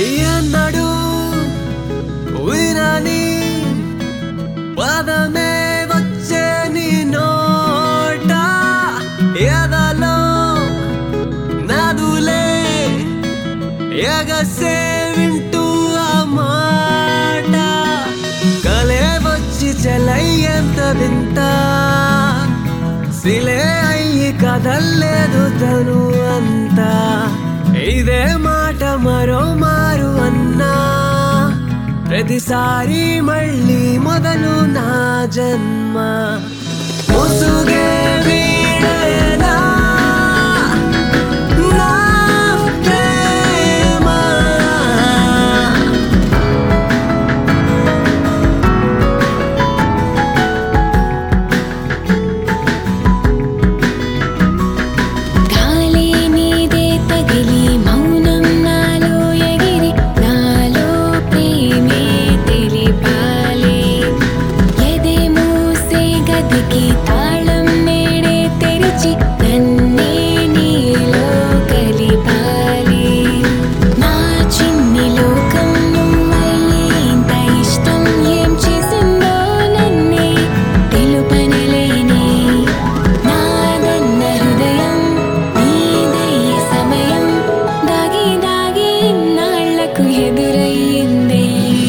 ఎన్నడు వినని పదమే వచ్చే నీ నోట ఎదలో నదులే ఎగసే వింటూ ఆ మాట కలే వచ్చి చెలయ్యంత వింత సిలే అయ్యి కదల్లేదు తను అంతా ఇదే మాట మరో మారు అన్నా ప్రతిసారి మళ్ళీ మొదలు నా జన్మ ముసుగే వీడేనా నా ప్రేమ గాలి నీదే తగిలి మౌనం నాలో ఎగిరి నాలో ప్రేమే తెలిపాలి ఎదే మూసే గదికి తాళం నేడే తెరిచి నన్నే నీలో కలిపాలి నా చిన్ని లోకం నువ్వయ్యే ఇంత ఇష్టం ఏం చేసిందో నన్నే తెలుపనలేనే నాదన్న హృదయం నీదయ్యే సమయం దాగి దాగి ఇన్నాళ్లకు ఎదురయ్యిందే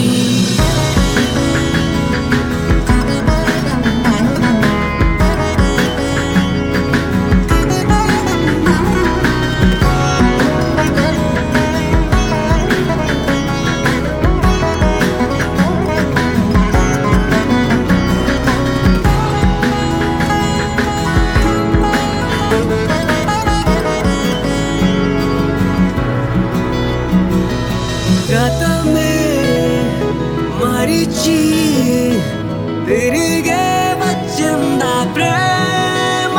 గతమే మరిచి తిరిగే వచ్చిందా ప్రేమ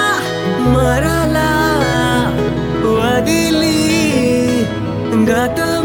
మరలా వదిలి గతం